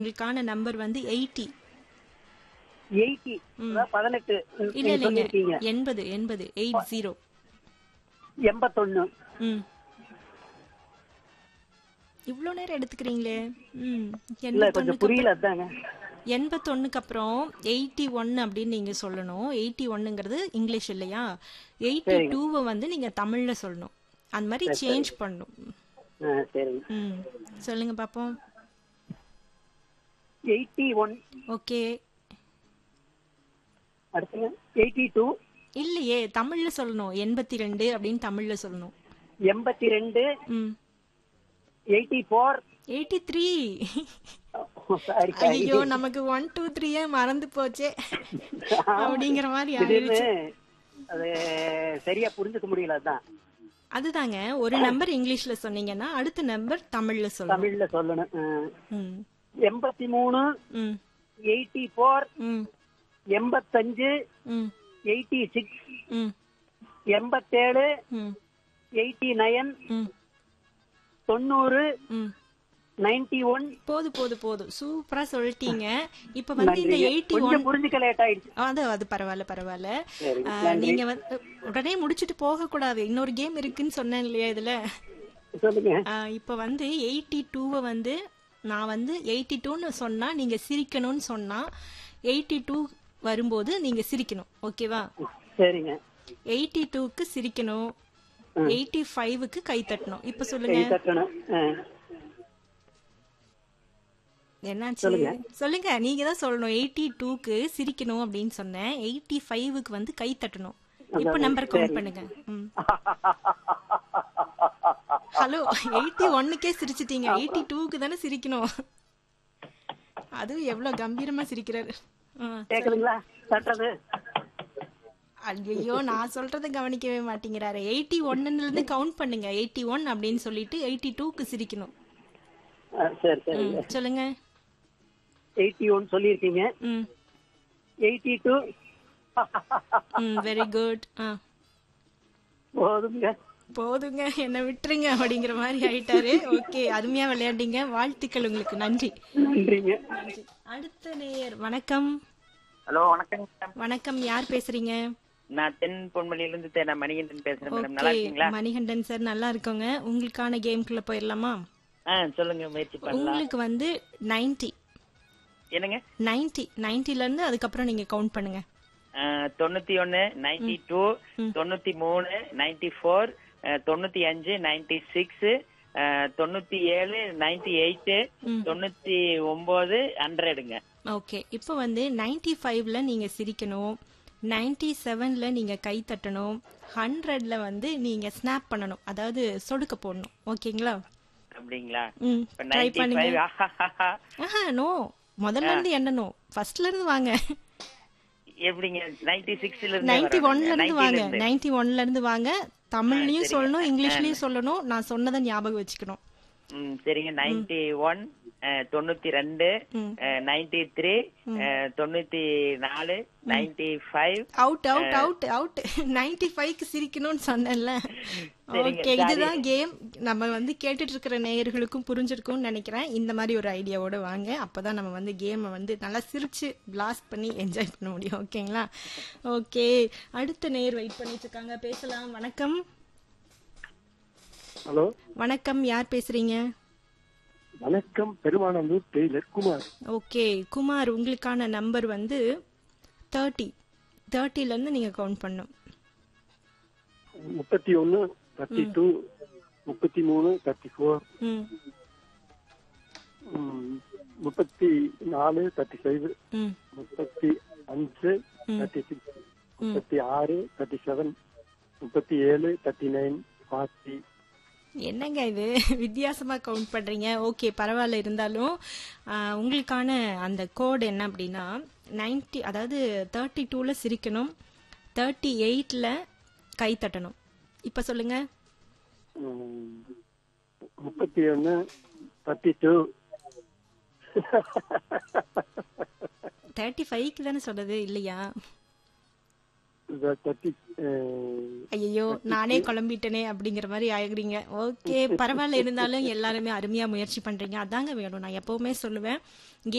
உங்களுக்கான நம்பர் வந்து eighty eighty பதினெட்டு இல்ல நீங்க இல்லைங்க சொல்லிருக்கீங்க எண்பது எண்பது எயிட் ஜீரோ எண்பத்தொன்னு ம் இவ்வளோ நேரம் எடுத்துக்கிறீங்களே ம் இல்ல கொஞ்சம் எண்பத்தொன்னுக்கு புரியல அதாங்க எண்பத்தொன்னுக்கு அப்புறம் எயிட்டி ஒன் அப்படின்னு நீங்க சொல்லணும் எயிட்டி ஒன்னுங்கிறது இங்கிலீஷ் இல்லையா எயிட்டி டூவை வந்து நீங்க தமிழ்ல சொல்லணும் அந்த மாதிரி சேஞ்ச் பண்ணணும் ஆ, சரிங்க ம் சொல்லுங்க பாப்போம் எயிட்டி ஒன் ஓகே அடுத்துங்க எயிட்டி டூ இல்லையே தமிழ்ல சொல்லணும் எண்பத்தி ரெண்டு அப்படின்னு தமிழ்ல சொல்லணும் எண்பத்தி ரெண்டு ம் eighty four eighty three sorry ஐயோ நமக்கு ஒன் டூ த்ரீயே மறந்து போச்சே அப்படிங்கிற மாதிரி திடீர்னு ஆயிடுச்சு அது சரியா புரிஞ்சுக்க முடியல அதான் அதுதாங்க ஒரு நம்பர் இங்கிலீஷ்ல சொன்னீங்கன்னா அடுத்த நம்பர் தமிழ்ல சொல்லணும் தமிழ்ல சொல்லணும் ஆ. ம் எண்பத்தி மூணு ம் எயிட்டி ஃபோர் ம் எண்பத்தஞ்சு ம் எயிட்டி சிக்ஸ் ம் எண்பத்தேழு ம் எயிட்டி நைன் ம் தொண்ணூறு ம் நைன்டி ஒன் போது போது போதும் சூப்பரா சொல்லிட்டீங்க இப்ப வந்து இந்த எயிட்டி ஒன் கொஞ்சம் புரிஞ்சுக்க லேட் ஆயிடுச்சு அது அது பரவாயில்ல பரவாயில்ல சரி, ஆ, நீங்க வந்து உடனே முடிச்சிட்டு போக கூடாது இன்னொரு கேம் இருக்குன்னு சொன்னேன் இல்லையா இதுல சொல்லுங்க ஆ, இப்ப வந்து எயிட்டி டூவை வந்து நான் வந்து எயிட்டி டூன்னு சொன்னா நீங்க சிரிக்கணும்னு சொன்னா எயிட்டி டூ வரும்போது நீங்க சிரிக்கணும் ஓகேவா சரிங்க எயிட்டி டூக்கு சிரிக்கணும் எயிட்டி ஃபைவுக்கு கை தட்டணும் இப்ப சொல்லுங்க கை தட்டணும் ஆ. என்னாச்சு சொல்லுங்க நீங்க தான் சொல்லணும் எயிட்டி டூக்கு சிரிக்கணும் அப்படின்னு சொன்னேன் எயிட்டி ஃபைவுக்கு வந்து கை தட்டணும் இப்ப நம்பர் கவுண்ட் பண்ணுங்க ம். ஹலோ எயிட்டி ஒன்னுக்கே சிரிச்சிட்டீங்க எயிட்டி டூக்கு தானே சிரிக்கணும் அதுவும் எவ்வளவு கம்பீரமா சிரிக்கிறாரு ஆ. கேக்குதுங்களா தட்டுறது ஐயோ நான் சொல்றத கவனிக்கவே மாட்டேங்கிறாரு எயிட்டி ஒன்னுல இருந்து கவுண்ட் பண்ணுங்க எயிட்டி ஒன் அப்படின்னு சொல்லிட்டு எயிட்டி டூக்கு சிரிக்கணும் ஆ, சரி சரிங்க ம், சொல்லுங்க எயிட்டி ஒன் சொல்லியிருக்கீங்க ம் எயிட்டி டூ ம் வெரி குட் ஆ போதுங்க போதுங்க என்ன விட்டுருங்க அப்படிங்கிற மாதிரி ஆயிட்டாரு ஓகே அருமையா விளையாண்டீங்க வாழ்த்துக்கள் உங்களுக்கு நன்றி நன்றிங்க நன்றி அடுத்த நேயர் வணக்கம் ஹலோ வணக்கங்க மேடம் வணக்கம் யார் பேசுறீங்க நான் தென் பொன்மொழியில இருந்து தே- நான் மணிகண்டன் பேசுறேன் மேடம் நல்லா ஓகே இருக்கீங்களா மணிகண்டன் சார் நல்லா இருக்கோங்க உங்களுக்கான கேம்குள்ள போயிடலாமா ஆ சொல்லுங்க முயற்சி பண்ணலாம் உங்களுக்கு வந்து 90 என்னங்க 90 90 இருந்து அதுக்கப்புறம் நீங்க கவுண்ட் பண்ணுங்க ஆ, தொண்ணூத்தி ஒன்னு நைன்டி டூ தொண்ணூத்தி மூணு நைன்டி ஃபோர் தொண்ணூத்தி அஞ்சு நைன்டி சிக்ஸ் தொண்ணூத்தி ஏழு நைன்டி எயிட் தொண்ணூத்தி ஒன்பது ஹண்ட்ரடுங்க ஓகே இப்போ வந்து 95 ஃபைவ்ல நீங்க சிரிக்கணும் 97 செவன்ல நீங்க கை தட்டணும் ஹண்ட்ரட்ல வந்து நீங்க ஸ்னாப் பண்ணணும் அதாவது சொடுக்க போடணும் ஓகேங்களா அப்படிங்களா ம் இப்ப ட்ரை நைன்டி பண்ணுங்க ஃபைவ் ஆஹா நோ முதல்ல இருந்து எண்ணணும் ஃபர்ஸ்ட்ல இருந்து வாங்க எப்படிங்க நைன்டி சிக்ஸ்ல இருந்து நைன்டி ஒன்ல இருந்து 90 ல வாங்க இருந்து. நைன்டி ஒன்ல இருந்து வாங்க தமிழ்லயும் சொல்லணும் இங்கிலீஷ்லயும் சொல்லணும் நான் சொன்னதை ஞாபகம் வச்சுக்கணும் ம், சரிங்க நைன்டி ஒன் தொண்ணூத்தி ரெண்டு நைன்டி த்ரீ தொண்ணூத்தி நாலு ninety five out out out out ninety ஃபைவ்க்கு சிரிக்கணும்னு சொன்னேன்ல சரிங்க, ஓகே இதுதான் கேம் நம்ம வந்து கேட்டுட்டு இருக்கிற நேயர்களுக்கும் புரிஞ்சிருக்கும்னு நினைக்கிறேன் இந்த மாதிரி ஒரு ஐடியாவோட வாங்க அப்பதான் நம்ம வந்து கேமை வந்து நல்லா சிரிச்சு பிளாஸ்ட் பண்ணி என்ஜாய் பண்ண முடியும் ஓகேங்களா ஓகே அடுத்த நேயர் வெயிட் பண்ணிட்டு இருக்காங்க பேசலாம் வணக்கம் ஹலோ வணக்கம் யார் பேசுறீங்க வணக்கம் பெருமானந்தூர் டெய்லர் குமார் ஓகே குமார் உங்களுக்கான நம்பர் வந்து தேர்ட்டி தேர்ட்டிலேருந்து நீங்கள் கவுண்ட் பண்ணும் முப்பத்தி ஒன்னு தேர்ட்டி டூ முப்பத்தி மூணு தேர்ட்டி ஃபோர் ம் முப்பத்தி நாலு தேர்ட்டி ஃபைவ் ம் முப்பத்தி அஞ்சு தேர்ட்டி சிக்ஸ் முப்பத்தி ஆறு தேர்ட்டி செவன் முப்பத்தி ஏழு தேர்ட்டி நைன் ஃபார்ட்டி என்னங்க இது வித்தியாசமா கவுண்ட் பண்றீங்க ஓகே பரவாயில்ல இருந்தாலும் ஆ, உங்களுக்கான அந்த கோட் என்ன அப்படின்னா 90 அதாவது தேர்ட்டி டூல சிரிக்கணும் தேர்ட்டி எயிட்ல கை தட்டணும் இப்ப சொல்லுங்க முப்பத்தி ஒன்னு தேர்ட்டி டூ தேர்ட்டி ஃபைவ்க்கு தானே சொன்னது இல்லையா தேர்ட்டி ஐயோ நானே குழம்பிட்டனே அப்படிங்கிற மாதிரி ஆகுறீங்க ஓகே பரவாயில்ல இருந்தாலும் எல்லாருமே அருமையா முயற்சி பண்றீங்க அதாங்க வேணும் நான் எப்பவுமே சொல்லுவேன்